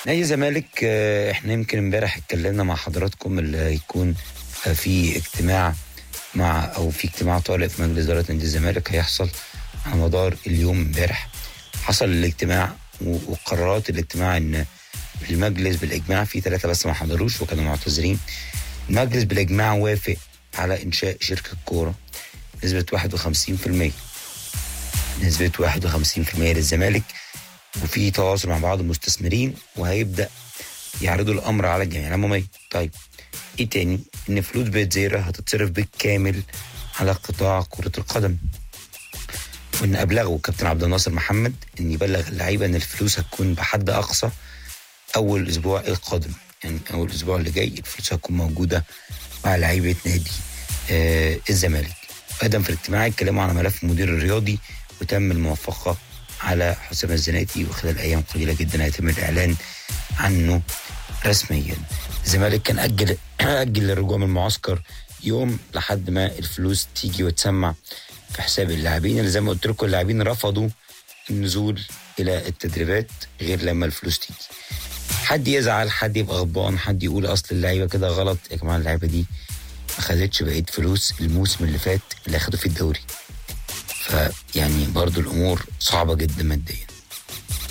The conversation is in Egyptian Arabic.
نادي الزمالك آه، احنا يمكن امبارح اتكلمنا مع حضراتكم اللي هيكون آه، في اجتماع مع او في اجتماع طارئ في مجلس اداره نادي الزمالك هيحصل على مدار اليوم امبارح حصل الاجتماع و- وقرارات الاجتماع ان المجلس بالاجماع في ثلاثه بس ما حضروش وكانوا معتذرين المجلس بالاجماع وافق على انشاء شركه كوره نسبه 51% نسبه 51% للزمالك وفي تواصل مع بعض المستثمرين وهيبدا يعرضوا الامر على الجمعيه العموميه طيب ايه تاني ان فلوس بيت زيرة هتتصرف بالكامل على قطاع كرة القدم وان ابلغوا كابتن عبد الناصر محمد ان يبلغ اللعيبه ان الفلوس هتكون بحد اقصى اول اسبوع القادم يعني اول اسبوع اللي جاي الفلوس هتكون موجوده مع لعيبه نادي آه الزمالك ايضا في الاجتماع اتكلموا على ملف المدير الرياضي وتم الموافقه على حسام الزناتي وخلال ايام قليله جدا هيتم الاعلان عنه رسميا الزمالك كان اجل اجل الرجوع من المعسكر يوم لحد ما الفلوس تيجي وتسمع في حساب اللاعبين اللي زي ما قلت لكم اللاعبين رفضوا النزول الى التدريبات غير لما الفلوس تيجي حد يزعل حد يبقى غضبان حد يقول اصل اللعيبه كده غلط يا جماعه اللعيبه دي ما خدتش بقيه فلوس الموسم اللي فات اللي اخدوا فيه الدوري فيعني برضو الامور صعبه جدا ماديا